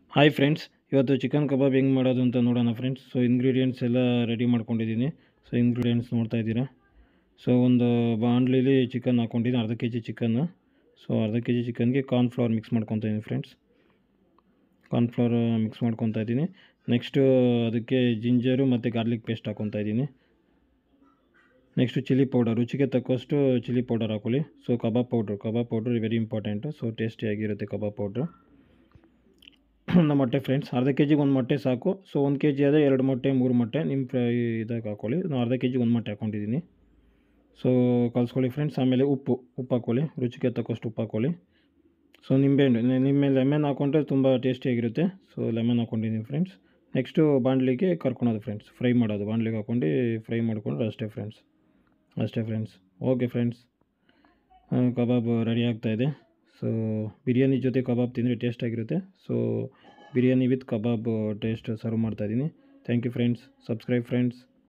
hi friends ಇವತ್ತು chicken kebab ಹೆಂಗೆ ಮಾಡೋದು ಅಂತ ನೋಡೋಣ ಫ್ರೆಂಡ್ಸ್ ಸೊ ಇಂಗ್ರೀಡಿಯೆಂಟ್ಸ್ ಎಲ್ಲ ರೆಡಿ ಮಾಡ್ಕೊಂಡಿದ್ದೀನಿ ಸೊ ಇಂಗ್ರೀಡಿಯೆಂಟ್ಸ್ ನೋಡ್ತಾ ಇದ್ದೀರಾ ಸೊ ಒಂದು ಬಾಣಲಿಲಿ ಚಿಕನ್ ಹಾಕ್ಕೊಂಡಿದ್ದೀನಿ ಅರ್ಧ ಕೆ ಜಿ ಚಿಕನ್ನು ಸೊ ಅರ್ಧ ಕೆ ಜಿ ಚಿಕನ್ಗೆ ಕಾರ್ನ್ಫ್ಲವರ್ ಮಿಕ್ಸ್ ಮಾಡ್ಕೊತಾ ಇದ್ದೀನಿ ಫ್ರೆಂಡ್ಸ್ ಕಾರ್ನ್ಫ್ಲವರ್ ಮಿಕ್ಸ್ ಮಾಡ್ಕೊತಾ ಇದ್ದೀನಿ ನೆಕ್ಸ್ಟು ಅದಕ್ಕೆ ಜಿಂಜರು ಮತ್ತು ಗಾರ್ಲಿಕ್ ಪೇಸ್ಟ್ ಹಾಕ್ಕೊತಾ ಇದ್ದೀನಿ ನೆಕ್ಸ್ಟು ಚಿಲ್ಲಿ ಪೌಡರ್ ರುಚಿಗೆ ತಕ್ಕಷ್ಟು ಚಿಲ್ಲಿ ಪೌಡರ್ ಹಾಕೊಳ್ಳಿ so kebab powder kebab powder very important so ಟೇಸ್ಟಿಯಾಗಿರುತ್ತೆ ಕಬಾಬ್ ಪೌಡ್ರು ಒಂದು ಮೊಟ್ಟೆ ಫ್ರೆಂಡ್ಸ್ ಅರ್ಧ ಕೆ ಜಿಗೆ ಒಂದು ಮೊಟ್ಟೆ ಸಾಕು ಸೊ ಒಂದು ಕೆ ಜಿ ಆದರೆ ಎರಡು ಮೊಟ್ಟೆ ಮೂರು ಮೊಟ್ಟೆ ನಿಮ್ಮ ಫ್ರೈ ಇದಾಗಿ ಹಾಕ್ಕೊಳ್ಳಿ ನಾನು ಅರ್ಧ ಕೆ ಜಿಗೆ ಒಂದು ಮೊಟ್ಟೆ ಹಾಕ್ಕೊಂಡಿದ್ದೀನಿ ಸೊ ಕಲಿಸ್ಕೊಳ್ಳಿ ಫ್ರೆಂಡ್ಸ್ ಆಮೇಲೆ ಉಪ್ಪು ಉಪ್ಪು ಹಾಕ್ಕೊಳ್ಳಿ ರುಚಿಗೆ ತಕ್ಕಷ್ಟು ಉಪ್ಪು ಹಾಕ್ಕೊಳ್ಳಿ ಸೊ ನಿಂಬೆಹಣ್ಣು ನಿಮ್ಮೆ ಲೆಮನ್ ಹಾಕ್ಕೊಂಡ್ರೆ ತುಂಬ ಟೇಸ್ಟಿಯಾಗಿರುತ್ತೆ ಸೊ ಲೆಮನ್ ಹಾಕ್ಕೊಂಡಿದ್ದೀನಿ ಫ್ರೆಂಡ್ಸ್ ನೆಕ್ಸ್ಟು ಬಾಣಲಿಗೆ ಕರ್ಕೊಳೋದು ಫ್ರೆಂಡ್ಸ್ ಫ್ರೈ ಮಾಡೋದು ಬಾಣಲಿಗೆ ಹಾಕ್ಕೊಂಡು ಫ್ರೈ ಮಾಡ್ಕೊಂಡ್ರೆ ಅಷ್ಟೇ ಫ್ರೆಂಡ್ಸ್ ಅಷ್ಟೇ friends okay friends kebab ready ಆಗ್ತಾಯಿದೆ ಸೊ ಬಿರಿಯಾನಿ ಜೊತೆ ಕಬಾಬ್ ತಿಂದರೆ ಟೇಸ್ಟಾಗಿರುತ್ತೆ so biryani with kebab taste serve ಮಾಡ್ತಾಯಿದ್ದೀನಿ thank you friends subscribe friends